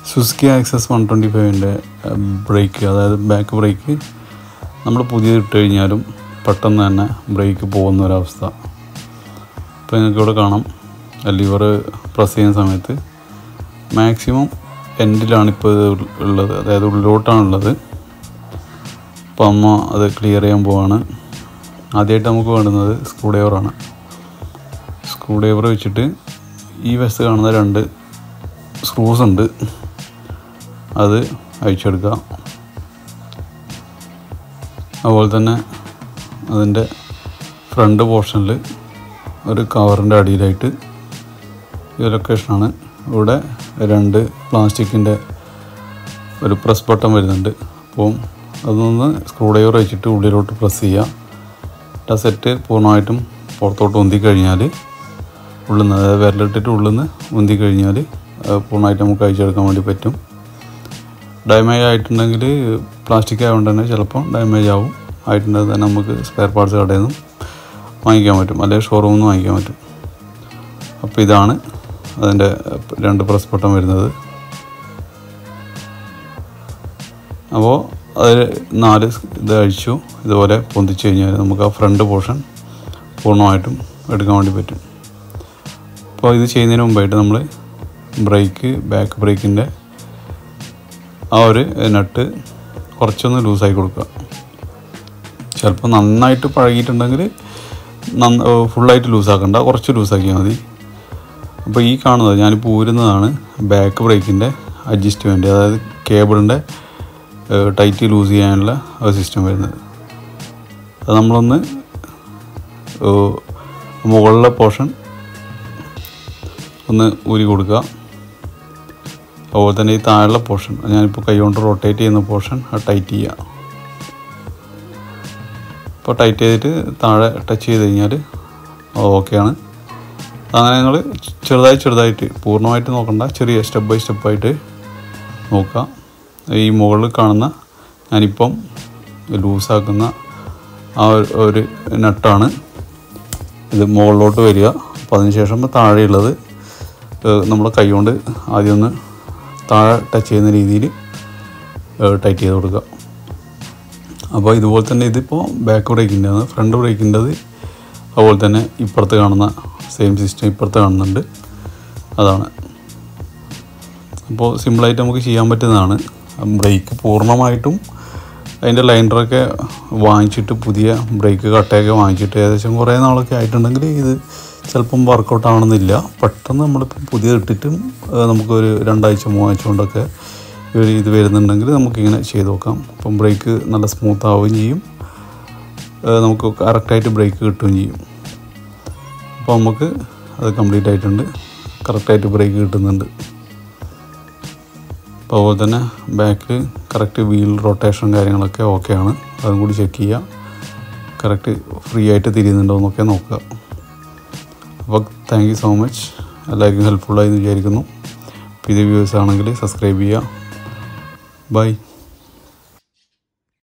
Suzuki Access one twenty ഫൈവിൻ്റെ brake അതായത് back brake നമ്മൾ പുതിയത് ഇട്ട് കഴിഞ്ഞാലും പെട്ടെന്ന് തന്നെ ബ്രേക്ക് പോകുന്ന ഒരവസ്ഥ ഇപ്പോൾ നിങ്ങൾക്ക് ഇവിടെ കാണാം ലിവർ പ്രസ് ചെയ്യുന്ന സമയത്ത് മാക്സിമം എൻഡിലാണ് ഇപ്പോൾ ഇത് ഉള്ളത് അതായത് ഉള്ളിലോട്ടാണുള്ളത് അപ്പോൾ അമ്മ അത് ക്ലിയർ ചെയ്യാൻ പോവാണ് ആദ്യമായിട്ട് നമുക്ക് വേണ്ടുന്നത് സ്ക്രൂ ഡ്രൈവറാണ് സ്ക്രൂ ഡ്രൈവർ വെച്ചിട്ട് ഈ വശത്ത് കാണുന്ന രണ്ട് സ്ക്രൂസ് ഉണ്ട് അത് അഴിച്ചെടുക്കുക അതുപോലെ തന്നെ അതിൻ്റെ ഫ്രണ്ട് പോർഷനിൽ ഒരു കവറിൻ്റെ അടിയിലായിട്ട് ഈ ലൊക്കേഷനാണ് ഇവിടെ രണ്ട് പ്ലാസ്റ്റിക്കിൻ്റെ ഒരു പ്രസ് ബട്ടൺ വരുന്നുണ്ട് അപ്പം അതൊന്ന് സ്ക്രൂ ഡ്രൈവർ വെച്ചിട്ട് ഉള്ളിലോട്ട് പ്രസ് ചെയ്യുക ആ സെറ്റ് പൂർണ്ണമായിട്ടും പുറത്തോട്ട് ഉന്തി കഴിഞ്ഞാൽ ഉള്ളിൽ നിന്ന് അതായത് വിരലിട്ടിട്ട് ഉള്ളിൽ നിന്ന് ഉന്തി കഴിഞ്ഞാൽ പൂർണ്ണമായിട്ട് നമുക്ക് അയച്ചെടുക്കാൻ വേണ്ടി പറ്റും ഡാമേജ് ആയിട്ടുണ്ടെങ്കിൽ പ്ലാസ്റ്റിക് ആയതുകൊണ്ട് തന്നെ ചിലപ്പോൾ ഡാമേജ് ആവും ആയിട്ടുണ്ടെങ്കിൽ തന്നെ നമുക്ക് സ്പെയർ പാർട്സ് കടയിൽ നിന്നും വാങ്ങിക്കാൻ പറ്റും അല്ലെങ്കിൽ ഷോറൂമിൽ നിന്ന് വാങ്ങിക്കാൻ പറ്റും അപ്പോൾ ഇതാണ് അതിൻ്റെ രണ്ട് പ്രസ് ബട്ടൺ വരുന്നത് അപ്പോൾ അതിൽ നാല് ഇത് അഴിച്ചു ഇതുപോലെ പൊന്തിച്ച് കഴിഞ്ഞാൽ നമുക്ക് ആ ഫ്രണ്ട് പോർഷൻ പൂർണ്ണമായിട്ടും എടുക്കാൻ വേണ്ടി പറ്റും അപ്പോൾ ഇത് ചെയ്യുന്നതിന് മുമ്പായിട്ട് നമ്മൾ ബ്രേക്ക് ബാക്ക് ബ്രേക്കിൻ്റെ ആ ഒരു നട്ട് കുറച്ചൊന്ന് ലൂസായി കൊടുക്കുക ചിലപ്പോൾ നന്നായിട്ട് പഴകിയിട്ടുണ്ടെങ്കിൽ നന്ന ഫുള്ളായിട്ട് ലൂസാക്കണ്ട കുറച്ച് ലൂസാക്കിയാൽ മതി അപ്പോൾ ഈ കാണുന്നത് ഞാനിപ്പോൾ ഊരുന്നതാണ് ബാക്ക് ബ്രേക്കിൻ്റെ അഡ്ജസ്റ്റ്മെൻറ്റ് അതായത് കേബിളിൻ്റെ ടൈറ്റ് ലൂസ് ചെയ്യാനുള്ള ഒരു സിസ്റ്റം വരുന്നത് അത് നമ്മളൊന്ന് മുകളിലെ പോർഷൻ ഒന്ന് ഊരി കൊടുക്കുക അതുപോലെ തന്നെ ഈ താഴെയുള്ള പോർഷൻ ഞാനിപ്പോൾ കൈ കൊണ്ട് റൊട്ടേറ്റ് ചെയ്യുന്ന പോർഷൻ അത് ടൈറ്റ് ചെയ്യുക ഇപ്പോൾ ടൈറ്റ് ചെയ്തിട്ട് താഴെ ടച്ച് ചെയ്ത് കഴിഞ്ഞാൽ ഓക്കെയാണ് അങ്ങനെ നിങ്ങൾ ചെറുതായി ചെറുതായിട്ട് പൂർണ്ണമായിട്ട് നോക്കണ്ട ചെറിയ സ്റ്റെപ്പ് ബൈ സ്റ്റെപ്പായിട്ട് നോക്കുക ഈ മുകളിൽ കാണുന്ന ഞാനിപ്പം ലൂസാക്കുന്ന ആ ഒരു നട്ടാണ് ഇത് മുകളിലോട്ട് വരിക അപ്പോൾ അതിനുശേഷം താഴെയുള്ളത് നമ്മൾ കൈകൊണ്ട് ആദ്യം ഒന്ന് താഴെ ടച്ച് ചെയ്യുന്ന രീതിയിൽ ടൈറ്റ് ചെയ്ത് കൊടുക്കുക അപ്പോൾ ഇതുപോലെ തന്നെ ഇതിപ്പോൾ ബാക്ക് ബ്രേക്കിൻ്റെ ആണ് ഫ്രണ്ട് ബ്രേക്കിൻ്റെത് അതുപോലെ തന്നെ ഇപ്പുറത്ത് കാണുന്ന സെയിം സിസ്റ്റം ഇപ്പുറത്ത് കാണുന്നുണ്ട് അതാണ് അപ്പോൾ സിമ്പിളായിട്ട് നമുക്ക് ചെയ്യാൻ പറ്റുന്നതാണ് ബ്രേക്ക് പൂർണ്ണമായിട്ടും അതിൻ്റെ ലൈൻഡറൊക്കെ വാങ്ങിച്ചിട്ട് പുതിയ ബ്രേക്ക് കട്ടയൊക്കെ വാങ്ങിച്ചിട്ട് ഏകദേശം കുറേ നാളൊക്കെ ആയിട്ടുണ്ടെങ്കിൽ ഇത് ചിലപ്പം വർക്കൗട്ട് ആവണമെന്നില്ല പെട്ടെന്ന് നമ്മളിപ്പോൾ പുതിയ ഇട്ടിട്ടും നമുക്കൊരു രണ്ടാഴ്ച മൂന്നാഴ്ച കൊണ്ടൊക്കെ ഒരു ഇത് വരുന്നുണ്ടെങ്കിൽ നമുക്കിങ്ങനെ ചെയ്ത് നോക്കാം അപ്പം ബ്രേക്ക് നല്ല സ്മൂത്ത് ആവുകയും ചെയ്യും നമുക്ക് കറക്റ്റായിട്ട് ബ്രേക്ക് കിട്ടുകയും ചെയ്യും അപ്പോൾ നമുക്ക് അത് കംപ്ലീറ്റ് ആയിട്ടുണ്ട് കറക്റ്റായിട്ട് ബ്രേക്ക് കിട്ടുന്നുണ്ട് അപ്പോൾ അതുപോലെ തന്നെ ബാക്ക് കറക്റ്റ് വീൽ റൊട്ടേഷൻ കാര്യങ്ങളൊക്കെ ഓക്കെയാണ് അതും കൂടി ചെക്ക് ചെയ്യുക കറക്റ്റ് ഫ്രീ ആയിട്ട് തിരിയുന്നുണ്ടോ എന്നൊക്കെ നോക്കുക അപ്പോൾ താങ്ക് യു സോ മച്ച് എല്ലാവർക്കും ഹെൽപ്ഫുള്ളായി എന്ന് വിചാരിക്കുന്നു പുതിയ വ്യൂവേഴ്സ് ആണെങ്കിൽ സബ്സ്ക്രൈബ് ചെയ്യുക ബൈ